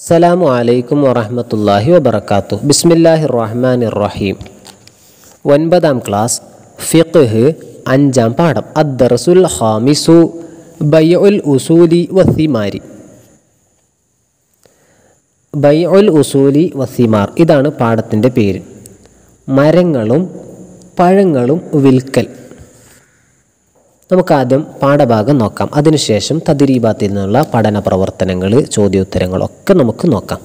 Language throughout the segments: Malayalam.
അസ്സലാമു അലൈക്കും വറഹ്മത്തുള്ളാഹി വബറകാത്തു ബിസ്മില്ലാഹി റഹ്മാൻ റഹീം ഒൻപതാം ക്ലാസ് ഫിഖ് അഞ്ചാം പാഠം അദ്ദർസുൽ ഹാമിസു ബൈഉൽ ഉസൂലി വസിമാരി ബൈഉൽ ഉസൂലി വസിമാർ ഇതാണ് പാഠത്തിൻ്റെ പേര് മരങ്ങളും പഴങ്ങളും വിൽക്കൽ നമുക്കാദ്യം പാഠഭാഗം നോക്കാം അതിനുശേഷം തദ്രീബാത്തിൽ നിന്നുള്ള പഠന പ്രവർത്തനങ്ങൾ ചോദ്യോത്തരങ്ങളൊക്കെ നമുക്ക് നോക്കാം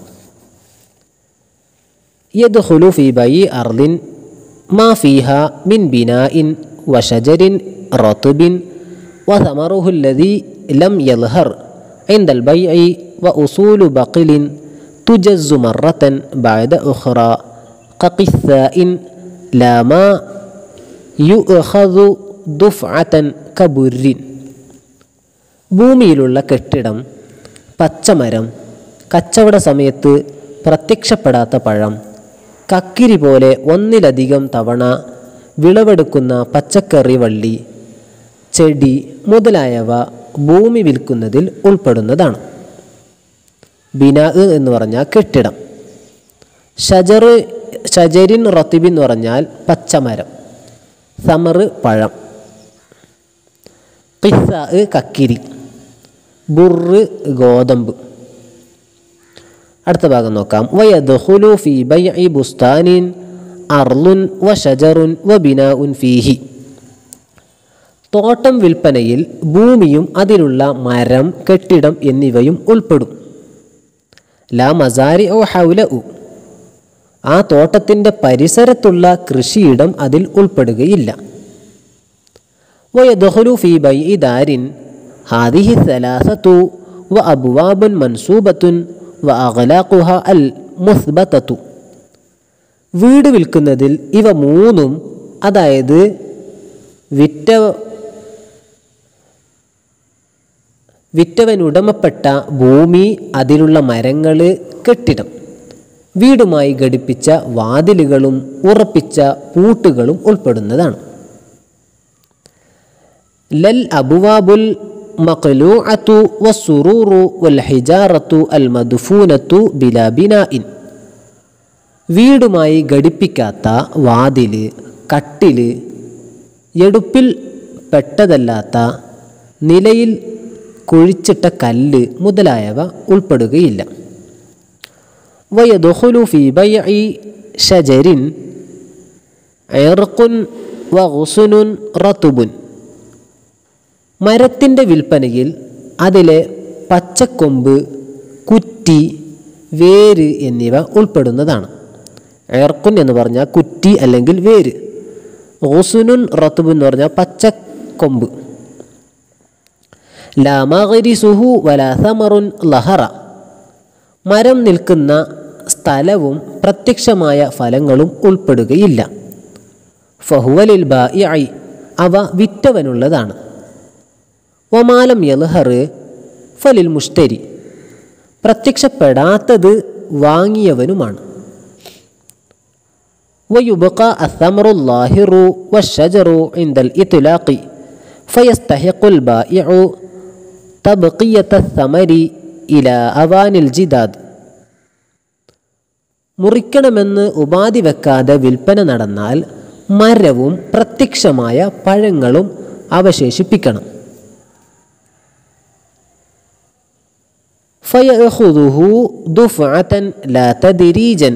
യദ്ഖുലു ഫീ ബൈ അർദിൻ മാ ഫീഹ മിൻ ബിനാഇൻ വഷജരിൻ റത്തുബിൻ وثمره الذي لم يظهر عند البيع وأصول بقل تجز مرة بعد أخرى كقثاء لا ما يؤخذ ദുഫ്അതൻ കബുരിൻ ഭൂമിയിലുള്ള കെട്ടിടം പച്ചമരം കച്ചവട സമയത്ത് പ്രത്യക്ഷപ്പെടാത്ത പഴം കക്കിരി പോലെ ഒന്നിലധികം തവണ വിളവെടുക്കുന്ന പച്ചക്കറി വള്ളി ചെടി മുതലായവ ഭൂമി വിൽക്കുന്നതിൽ ഉൾപ്പെടുന്നതാണ് ബിനാ എന്ന് പറഞ്ഞാൽ കെട്ടിടം ഷജർ ഷജരിൻ റത്തിബ് എന്ന് പറഞ്ഞാൽ പച്ചമരം സമറ് പഴം കിസ്സ കക്കിരി ബുറ് ഗോതമ്പ് അടുത്ത ഭാഗം നോക്കാം വയദ്ഖുലു ഫീ ബൈഇ ബുസ്താനിൻ അർലുൻ വ ഷജറുൻ വ ബിനാഉൻ ഫീഹി തോട്ടം വിൽപ്പനയിൽ ഭൂമിയും അതിലുള്ള മരം കെട്ടിടം എന്നിവയും ഉൾപ്പെടും ലാ മസാരി ഓ ഹൗല ഉ ആ തോട്ടത്തിൻ്റെ പരിസരത്തുള്ള കൃഷിയിടം അതിൽ ഉൾപ്പെടുകയില്ല വയദഖുലു ഫീ ബൈഇ ദാരിൻ ഹാദിഹി സലാസത്തു വ അബ്വാബുൻ മൻസൂബത്തുൻ വ അഗ്ലാഖുഹ അൽ മുസ്ബത്തത്തു വീട് വിൽക്കുന്നതിൽ ഇവ മൂന്നും അതായത് വിറ്റ വിറ്റവനുടമപ്പെട്ട ഭൂമി അതിലുള്ള മരങ്ങൾ കെട്ടിടം വീടുമായി ഘടിപ്പിച്ച വാതിലുകളും ഉറപ്പിച്ച പൂട്ടുകളും ഉൾപ്പെടുന്നതാണ് ലൽ അബുവാബുൽ മഖ്ലൂഅത്തു വസ്സുറൂറു വൽ ഹിജാറത്തു അൽ മദ്ഫൂനത്തു ബിലാ ബിനാഇൻ വീടുമായി ഘടിപ്പിക്കാത്ത വാതില് കട്ടില് എടുപ്പിൽ പെട്ടതല്ലാത്ത നിലയിൽ കുഴിച്ചിട്ട കല്ല് മുതലായവ ഉൾപ്പെടുകയില്ല ويدخل في بيع شجر عرق وغصن رطب മരത്തിൻ്റെ വിൽപ്പനയിൽ അതിലെ പച്ചക്കൊമ്പ് കുറ്റി വേര് എന്നിവ ഉൾപ്പെടുന്നതാണ് എയർക്കുൻ എന്ന് പറഞ്ഞാൽ കുറ്റി അല്ലെങ്കിൽ വേര് ഓസുനുൻ റത്തുബ് എന്ന് പറഞ്ഞാൽ പച്ചക്കൊമ്പ് ലാമകരിസുഹു വലാസമറുൻ ലഹറ മരം നിൽക്കുന്ന സ്ഥലവും പ്രത്യക്ഷമായ ഫലങ്ങളും ഉൾപ്പെടുകയില്ല ഫഹുവലിൽ ബായി അവ വിറ്റവനുള്ളതാണ് ഒമാലം യൽഹർ ഫലിൽ മുഷ്തരി പ്രത്യക്ഷപ്പെടാത്തത് വാങ്ങിയവനുമാണ് ويبقى الثمر الظاهر والشجر عند الإطلاق فيستحق البائع تبقية الثمر ഇല അവാനിൽ ജിദാദ് മുറിക്കണമെന്ന് ഉപാധി വെക്കാതെ വിൽപ്പന നടന്നാൽ മരവും പ്രത്യക്ഷമായ പഴങ്ങളും അവശേഷിപ്പിക്കണം ഫയഹുദുഹു ദുഫഅതൻ ലാ തദ്രീജൻ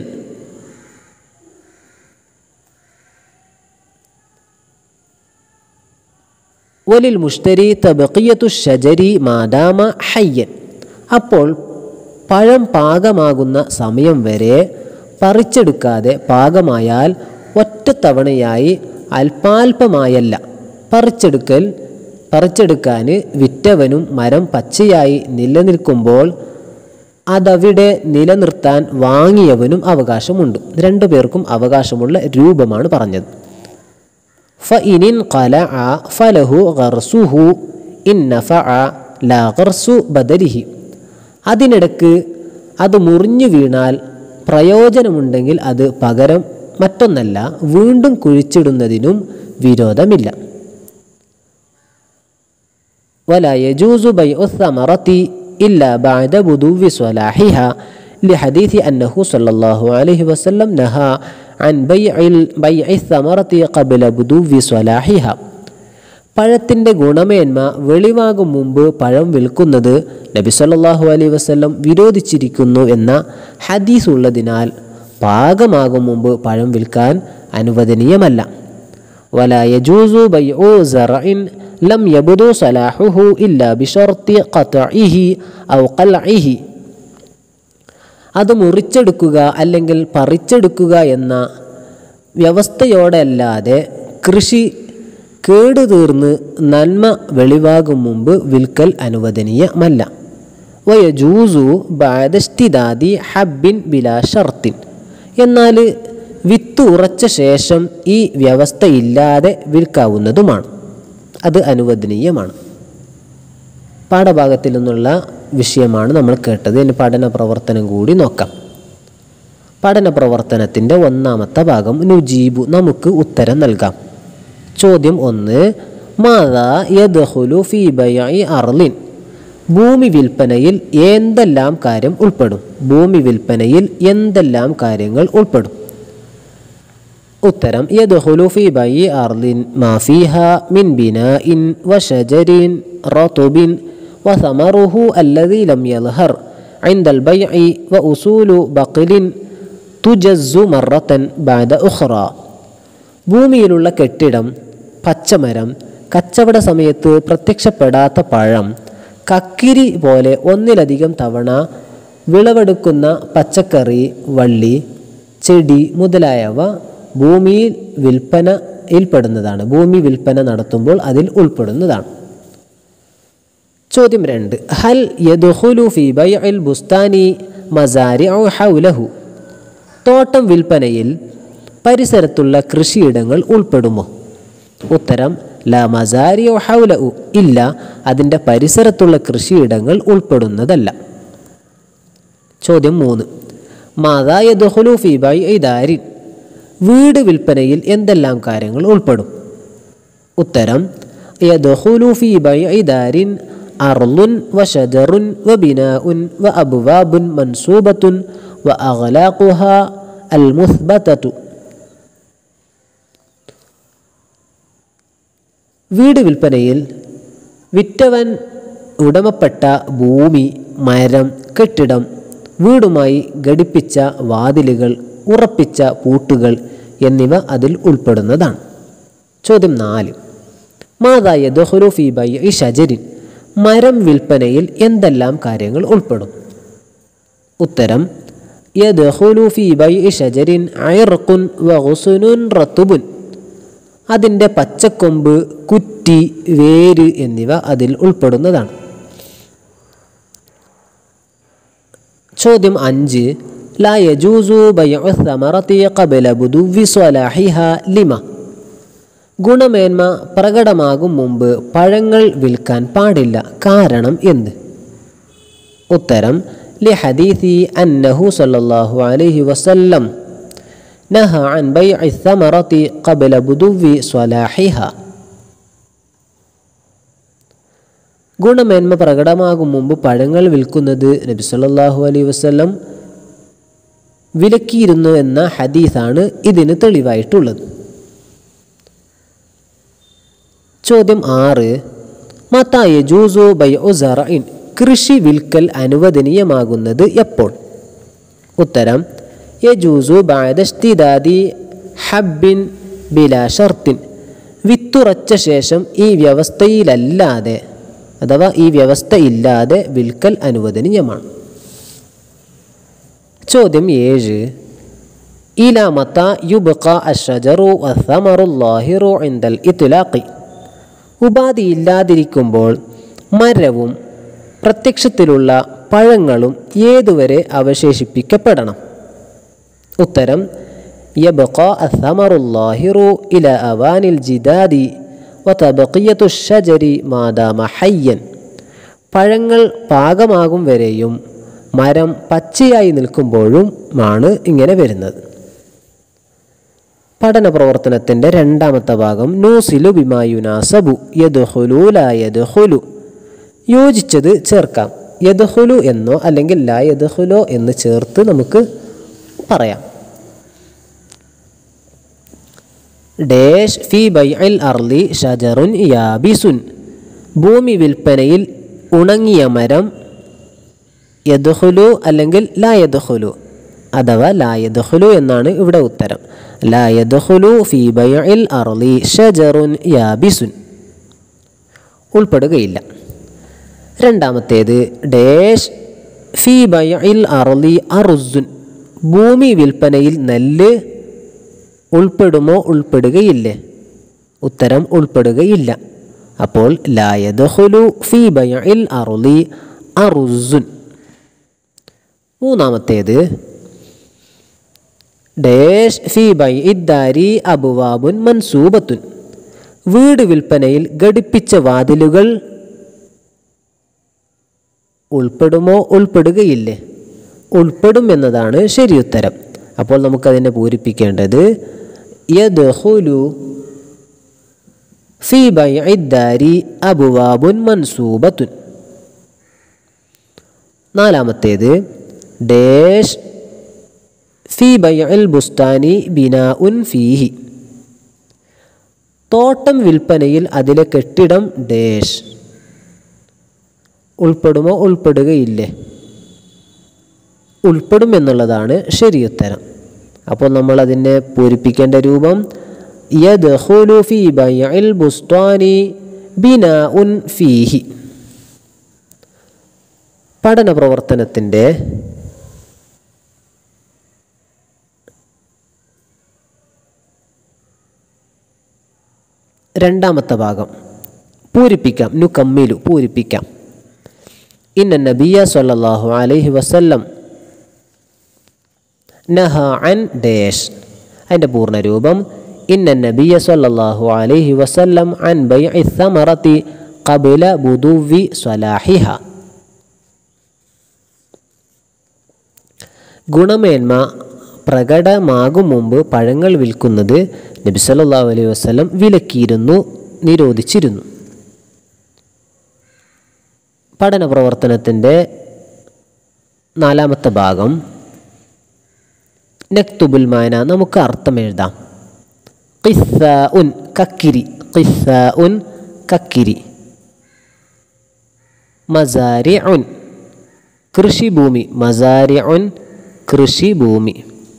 വലിൽ മുഷ്തരി തബക്കിയത്തു ഷജരി മാദാമ ഹയ്യൻ അപ്പോൾ പഴം പാകമാകുന്ന സമയം വരെ പറിച്ചെടുക്കാതെ പാകമായാൽ ഒറ്റത്തവണയായി അല്പാൽപമായല്ല പറിച്ചെടുക്കൽ പറിച്ചെടുക്കാൻ വിറ്റവനും മരം പച്ചയായി നിലനിൽക്കുമ്പോൾ അതവിടെ നിലനിർത്താൻ വാങ്ങിയവനും അവകാശമുണ്ട് രണ്ടു പേർക്കും അവകാശമുള്ള രൂപമാണ് പറഞ്ഞത് ഫ ഇനിൻ കല ഫലഹു ഗർസുഹു ഇൻ നഫ ലാ ഗർസു ബദലിഹി അതിനിടക്ക് അത് മുറിഞ്ഞു വീണാൽ പ്രയോജനമുണ്ടെങ്കിൽ അത് പകരം മറ്റൊന്നല്ല വീണ്ടും കുഴിച്ചിടുന്നതിനും വിരോധമില്ല വല യജൂസു ബൈ ഉസ്സമറത്തി ഇല്ല ബാദ ബുദുവി സ്വലാഹിഹ لحديث أنه صلى الله عليه وسلم نهى عن بيع ال- بيع الثمرة قبل بدو صلاحها പഴത്തിൻ്റെ ഗുണമേന്മ വെളിവാകും മുമ്പ് പഴം വിൽക്കുന്നത് നബി സല്ലല്ലാഹു അലൈഹി വസല്ലം വിരോധിച്ചിരിക്കുന്നു എന്ന ഹദീസ് ഉള്ളതിനാൽ പാകമാകും മുമ്പ് പഴം വിൽക്കാൻ അനുവദനീയമല്ല ولا يجوز بيع زرع لم يبدو صلاحه إلا بشرط قطعه أو قلعه അത് മുറിച്ചെടുക്കുക അല്ലെങ്കിൽ പറിച്ചെടുക്കുക എന്ന വ്യവസ്ഥയോടെ അല്ലാതെ കൃഷി കേടുതീർന്ന് നന്മ വെളിവാകും മുമ്പ് വിൽക്കൽ അനുവദനീയമല്ല വയജൂസു ബാദഷ്ടിദാദി ഹബ്ബിൻ ബിലാ ഷർത്തിൻ എന്നാൽ വിത്ത് ഉറച്ച ശേഷം ഈ വ്യവസ്ഥയില്ലാതെ വിൽക്കാവുന്നതുമാണ് അത് അനുവദനീയമാണ് പാഠഭാഗത്തിൽ നിന്നുള്ള വിഷയമാണ് നമ്മൾ കേട്ടത് ഇനി പഠന പ്രവർത്തനം കൂടി നോക്കാം പഠന പ്രവർത്തനത്തിൻ്റെ ഒന്നാമത്തെ ഭാഗം നുജീബു നമുക്ക് ഉത്തരം നൽകാം ചോദ്യം ഒന്ന് മാതാ യദ്ഖുലു ഫീ ബൈഇ അർലിൻ ഭൂമി വിൽപ്പനയിൽ എന്തെല്ലാം കാര്യം ഉൾപ്പെടും ഭൂമി വിൽപ്പനയിൽ എന്തെല്ലാം കാര്യങ്ങൾ ഉൾപ്പെടും ഉത്തരം യദ്ഖുലു ഫീ ബൈഇ അർലിൻ മാ ഫീഹ മിൻ ബിനാഇൻ വശജരിൻ റതുബിൻ وثمره الذي لم يظهر عند البيع وأصول بقل تجز مرة بعد أخرى ഭൂമിയിലുള്ള കെട്ടിടം പച്ചമരം കച്ചവട സമയത്ത് പ്രത്യക്ഷപ്പെടാത്ത പഴം കക്കിരി പോലെ ഒന്നിലധികം തവണ വിളവെടുക്കുന്ന പച്ചക്കറി വള്ളി ചെടി മുതലായവ ഭൂമിയിൽ വിൽപ്പനയിൽപ്പെടുന്നതാണ് ഭൂമി വിൽപ്പന നടത്തുമ്പോൾ അതിൽ ഉൾപ്പെടുന്നതാണ് ചോദ്യം രണ്ട് ഹൽ യദ്ഖുലു ഫി ബൈഇൽ ബുസ്താനി മസാരിഉ ഹൗലഹു തോട്ടം വിൽപ്പനയിൽ പരിസരത്തുള്ള കൃഷിയിടങ്ങൾ ഉൾപ്പെടുമോ ഉത്തരം ല മസാരിഉ ഹൗലഹു ഇല്ല അതിൻ്റെ പരിസരത്തുള്ള കൃഷിയിടങ്ങൾ ഉൾപ്പെടുന്നതല്ല ചോദ്യം മൂന്ന് മാതാ യദ്ഖുലു ഫി ബൈഇ ദാരിൻ വീട് വിൽപ്പനയിൽ എന്തെല്ലാം കാര്യങ്ങൾ ഉൾപ്പെടും ഉത്തരം യദ്ഖുലു ഫി ബൈഇ ദാരിൻ അർളുൻ വശജറുൻ വബിനാഉൻ വഅബ്വാബുൻ മൻസൂബത്തുൻ വഅഗ്ലാഖുഹ അൽമുസ്ബതതു വീട് വിൽപ്പനയിൽ വിറ്റവൻ ഉടമപ്പെട്ട ഭൂമി മരം കെട്ടിടം വീടുമായി ഘടിപ്പിച്ച വാതിലുകൾ ഉറപ്പിച്ച പൂട്ടുകൾ എന്നിവ അതിൽ ഉൾപ്പെടുന്നതാണ് ചോദ്യം നാല് മാതായ ദഹുലു ഫി ബൈ ഷജരിൻ മരം വിൽപ്പനയിൽ എന്തെല്ലാം കാര്യങ്ങൾ ഉൾപ്പെടും ഉത്തരം യദ്ഖുലു ഫീ ബൈഇ ഷജരിൻ അയർഖുൻ വഗുസുനുൻ റത്തുബുൻ അതിൻ്റെ പച്ചക്കൊമ്പ് കുറ്റി വേര് എന്നിവ അതിൽ ഉൾപ്പെടുന്നതാണ് ചോദ്യം അഞ്ച് ലാ യജൂസു ബൈഉ സമറത്തി ഖബല ബുദുവി സ്വലാഹിഹ ലിമ ഗുണമേന്മ പ്രകടമാകും മുമ്പ് പഴങ്ങൾ വിൽക്കാൻ പാടില്ല കാരണം എന്ത് ഉത്തരം ലഹദീസി അന്നഹു സല്ലല്ലാഹു അലൈഹി വസല്ലം നഹ അൻ ബൈഇ സമറത്തി ഖബല ബുദുവി സ്വലാഹിഹ ഗുണമേന്മ പ്രകടമാകും മുമ്പ് പഴങ്ങൾ വിൽക്കുന്നത് നബി സല്ലല്ലാഹു അലൈഹി വസല്ലം വിലക്കിയിരുന്നു എന്ന ഹദീസാണ് ഇതിന് തെളിവായിട്ടുള്ളത് ചോദ്യം ആറ് മത്തായ ജൂസു ബൈ ഒസറൈൻ കൃഷി വിൽക്കൽ അനുവദനീയമാകുന്നത് എപ്പോൾ ഉത്തരം യജൂസു ബാദഷ്തിദാദി ഹബ്ബിൻ ബിലാ ഷർത്തിൻ വിത്തുറച്ച ശേഷം ഈ വ്യവസ്ഥയിലല്ലാതെ അഥവാ ഈ വ്യവസ്ഥ ഇല്ലാതെ വിൽക്കൽ അനുവദനീയമാണ് ചോദ്യം ഏഴ് ഇല മത്ത യുബഖ അഷജറു അസമറുല്ലാഹിറു ഇന്ദൽ ഇത്തുലാഖി ഉപാധിയില്ലാതിരിക്കുമ്പോൾ മരവും പ്രത്യക്ഷത്തിലുള്ള പഴങ്ങളും ഏതുവരെ അവശേഷിപ്പിക്കപ്പെടണം ഉത്തരം യബഖ അസമറുല്ലാഹിറു ഇല അവാനിൽ ജിദാദി വതബഖിയത്തു ഷജരി മാദാമ ഹയ്യൻ പഴങ്ങൾ പാകമാകും വരെയും മരം പച്ചയായി നിൽക്കുമ്പോഴും ആണ് ഇങ്ങനെ വരുന്നത് പഠന പ്രവർത്തനത്തിൻ്റെ രണ്ടാമത്തെ ഭാഗം നൂസിലു ബിമായുനാസബു യദ്ഹുലു ലാ യദ്ഹുലു യോജിച്ചത് ചേർക്കാം യദ്ഹുലു എന്നോ അല്ലെങ്കിൽ ലാ യദ്ഹുലോ എന്ന് ചേർത്ത് നമുക്ക് പറയാം ഡേഷ് ഫി ബൈഅൽ അർലി ഷജറുൻ യാബിസുൻ ഭൂമി വിൽപ്പനയിൽ ഉണങ്ങിയ മരം യദ്ഹുലു അല്ലെങ്കിൽ ലാ യദ്ഹുലു അഥവാ ലാ യദ്ഹുലു എന്നാണ് ഇവിടെ ഉത്തരം ലാ യദ്ഹുലു ഫി ബൈഅൽ അർലി ഷജറുൻ യാബിസുൻ ഉൾപ്പെടുകയില്ല രണ്ടാമത്തേത് ഡേഷ് ഫി ബൈഅൽ അർലി അറുസുൻ ഭൂമി വിൽപ്പനയിൽ നെല്ല് ഉൾപ്പെടുമോ ഉൾപ്പെടുകയില്ലേ ഉത്തരം ഉൾപ്പെടുകയില്ല അപ്പോൾ ലായദഹുലു ഫി ബൈഅൽ അർലി അറുസുൻ മൂന്നാമത്തേത് ഡേഷ് ഫി ബൈ ഇദ്ദാരി അബുവാബുൻ മൻസൂബത്തുൻ വീട് വിൽപ്പനയിൽ ഘടിപ്പിച്ച വാതിലുകൾ ഉൾപ്പെടുമോ ഉൾപ്പെടുകയില്ലേ ഉൾപ്പെടും എന്നതാണ് ശരിയുത്തരം അപ്പോൾ നമുക്കതിനെ പൂരിപ്പിക്കേണ്ടത് യദ്ഖുലു ഫി ബൈഇദ്ദാരി അബുവാബുൻ മൻസൂബത്തുൻ നാലാമത്തേത് ഡേഷ് ഫി ബൈഅൽ ബുസ്താനി ബിനാഉൻ ഫീഹി തോട്ടം വിൽപ്പനയിൽ അതിലെ കെട്ടിടം ഡേഷ് ഉൾപ്പെടുമോ ഉൾപ്പെടുകയില്ലേ ഉൾപ്പെടും എന്നുള്ളതാണ് ശരിയുത്തരം അപ്പോൾ നമ്മൾ അതിനെ പൂരിപ്പിക്കേണ്ട രൂപം യദ്ഖുലു ഫീ ബൈഅൽ ബുസ്താനി ബിനാഉൻ ഫീഹി പഠന പ്രവർത്തനത്തിൻ്റെ രണ്ടാമത്തെ ഭാഗം പൂരിപ്പിക്കാം നു കമ്മിലു പൂരിപ്പിക്കാം ഇന്ന നബിയ സല്ലല്ലാഹു അലൈഹി വസല്ലം നഹ അൻ ഡേഷ് അതിൻ്റെ പൂർണ്ണരൂപം ഇന്ന നബിയ സല്ലല്ലാഹു അലൈഹി വസല്ലം അൻ ബൈഇ സമറത്തി ഖബല ബുദുവി സ്വലാഹിഹ ഗുണമേന്മ പ്രകടമാകും മുമ്പ് പഴങ്ങൾ വിൽക്കുന്നത് നബി സല്ലല്ലാഹു അലൈഹി വസല്ലം വിലക്കിയിരുന്നു നിരോധിച്ചിരുന്നു പഠന പ്രവർത്തനത്തിൻ്റെ നാലാമത്തെ ഭാഗം നക്തുബുൽ മാന നമുക്ക് അർത്ഥം എഴുതാം ഖിസ്സ ഉൻ കക്കിരി ഖിസ്സ ഉൻ കക്കിരി മസാരി ഉൻ കൃഷിഭൂമി മസാരി ഉൻ കൃഷിഭൂമി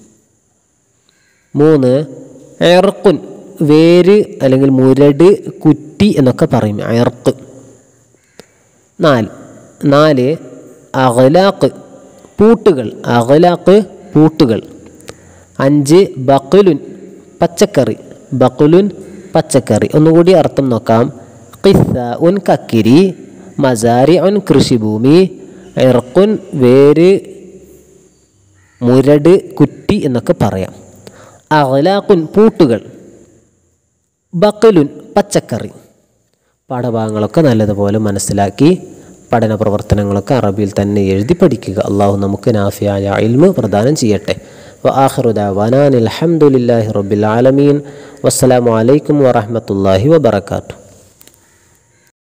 മൂന്ന് എർക്കുൻ വേര് അല്ലെങ്കിൽ മുരട് കുറ്റി എന്നൊക്കെ പറയും എർക്ക് നാല് നാല് അഖലാഖ് പൂട്ടുകൾ അഖലാഖ് പൂട്ടുകൾ അഞ്ച് ബക്കുലുൻ പച്ചക്കറി ബക്കുലുൻ പച്ചക്കറി ഒന്നുകൂടി അർത്ഥം നോക്കാം ഖിസ്സ ഉൻ കക്കിരി മസാരി ഉൻ കൃഷിഭൂമി ഇറക്കുൻ വേര് മുരട് കുറ്റി എന്നൊക്കെ പറയാം അഖലാഖുൻ പൂട്ടുകൾ ബക്കലുൻ പച്ചക്കറി പാഠഭാഗങ്ങളൊക്കെ നല്ലതുപോലെ മനസ്സിലാക്കി പഠന പ്രവർത്തനങ്ങളൊക്കെ അറബിയിൽ തന്നെ എഴുതി പഠിക്കുക അള്ളാഹു നമുക്ക് നാഫിയായ ഇൽമ് പ്രദാനം ചെയ്യട്ടെ വആഖിറുദാവാനാൻ അൽഹംദുലില്ലാഹി റബ്ബിൽ ആലമീൻ വസ്സലാമു അലൈക്കും വറഹ്മത്തുള്ളാഹി വബറകാതുഹു